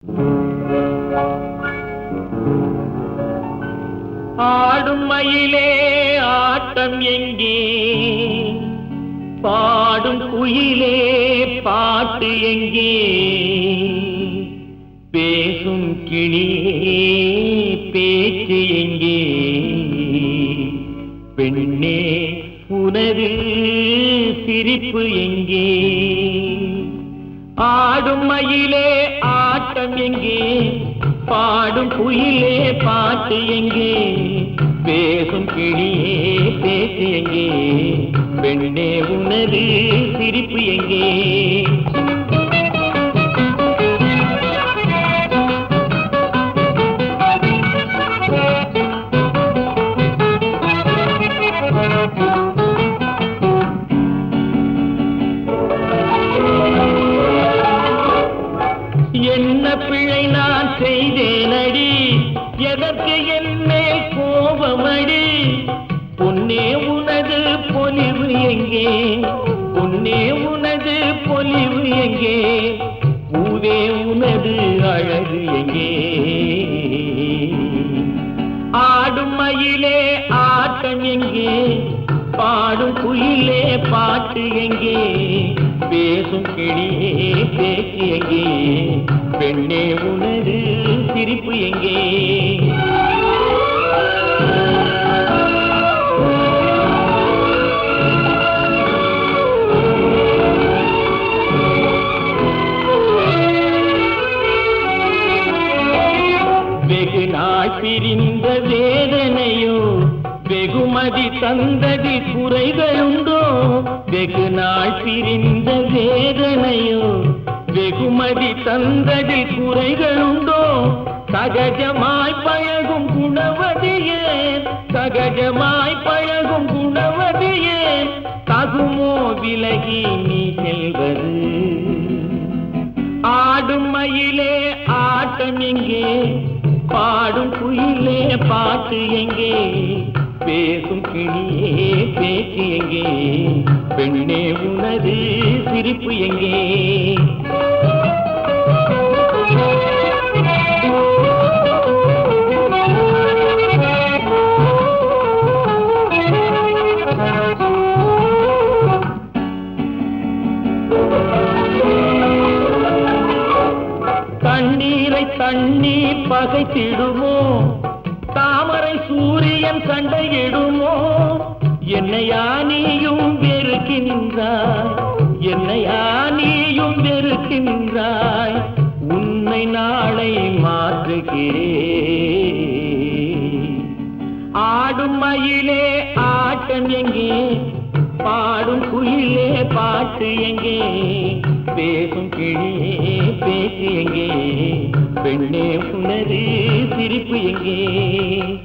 ஆடும் மயிலே ஆட்டம் எங்கே பாடும் குயிலே பாட்டு எங்கே பேசும் கிளியே பேச்சு எங்கே பெண்ணே உனது சிரிப்பு எங்கே ஆடும் மயிலே ஆட்டம் எங்கே பாடும் குயிலே பாட்டு எங்கே பேசும் கிளியே பேச்சு எங்கே பெண்ணே உனது சிரிப்பு எங்கே என்ன பிழை நான் செய்தேனடி எதற்கு என் மேல் கோபமடி பொன்னே உனது பொலிவு எங்கே பொன்னே உனது பொலிவு எங்கே பூவே உனது அழகு எங்கே ஆடும் மயிலே ஆட்டம் எங்கே பாடும் குயிலே பாட்டு எங்கே பேசும் கிளியே பேச்சு எங்கே பெண்ணே உனது சிரிப்பு எங்கே வெகு நாள் பிரிந்த வேதனையோ வெகுமதி தந்ததி குறைகளுண்டோ வெகு நாள் பிரிந்த வேதனையோ வெகுமதி தந்ததி குறைகளுண்டோ சகஜமாய் பழகும் குணவதியே சகஜமாய் பழகும் குணவதியே தகுமோ விலகி நீ செல்வது ஆடும் மயிலே ஆட்டம் எங்கே பாடும் குயிலே பாட்டு எங்கே பேசும் கிளியே பேச்சு எங்கே பெண்ணே உனது சிரிப்பு எங்கே தண்ணீரை தண்ணீர் பகைத்திடுமோ தாமரை சூரியன் சண்டையிடுமோ என்னையா நீயும் வெறுக்கின்றாய் என்னையா நீயும் வெறுக்கின்றாய் உன்னை நாளை மாற்றுகிறேன் ஆடும் மயிலே ஆட்டம் எங்கே பாடும் குயிலே பாட்டு எங்கே பேசும் கிளியே பேச்சு எங்கே பெண்ணே உனது சிரிப்பு எங்கே